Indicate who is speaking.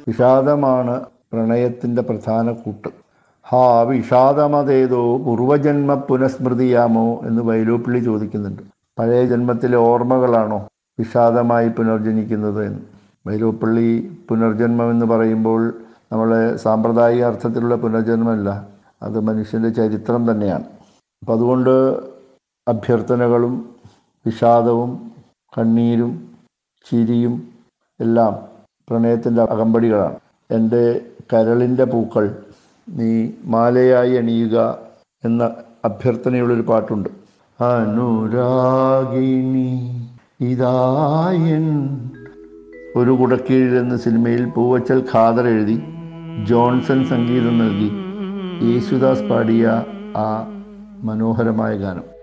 Speaker 1: വിഷാദമാണ് പ്രണയത്തിൻ്റെ പ്രധാന കൂട്ട് ഹാ വിഷാദമതേതോ പൂർവജന്മ പുനഃസ്മൃതിയാമോ എന്ന് വൈലോപ്പിള്ളി ചോദിക്കുന്നുണ്ട് പഴയ ജന്മത്തിലെ ഓർമ്മകളാണോ വിഷാദമായി പുനർജനിക്കുന്നത് എന്ന് വൈലോപ്പിള്ളി പുനർജന്മം എന്ന് പറയുമ്പോൾ നമ്മളെ സാമ്പ്രദായിക അർത്ഥത്തിലുള്ള പുനർജന്മമല്ല അത് മനുഷ്യൻ്റെ ചരിത്രം തന്നെയാണ് അപ്പം അതുകൊണ്ട് അഭ്യർത്ഥനകളും വിഷാദവും കണ്ണീരും ചിരിയും എല്ലാം പ്രണയത്തിൻ്റെ അകമ്പടികളാണ് എൻ്റെ കരളിൻ്റെ പൂക്കൾ നീ മാലയായി അണിയുക എന്ന അഭ്യർത്ഥനയുള്ളൊരു പാട്ടുണ്ട് അനുരാഗിണി ഇതായൻ ഒരു കുടക്കീഴിൽ എന്ന സിനിമയിൽ പൂവച്ചൽ ഖാദർ എഴുതി ജോൺസൺ സംഗീതം നൽകി യേശുദാസ് പാടിയ ആ മനോഹരമായ ഗാനം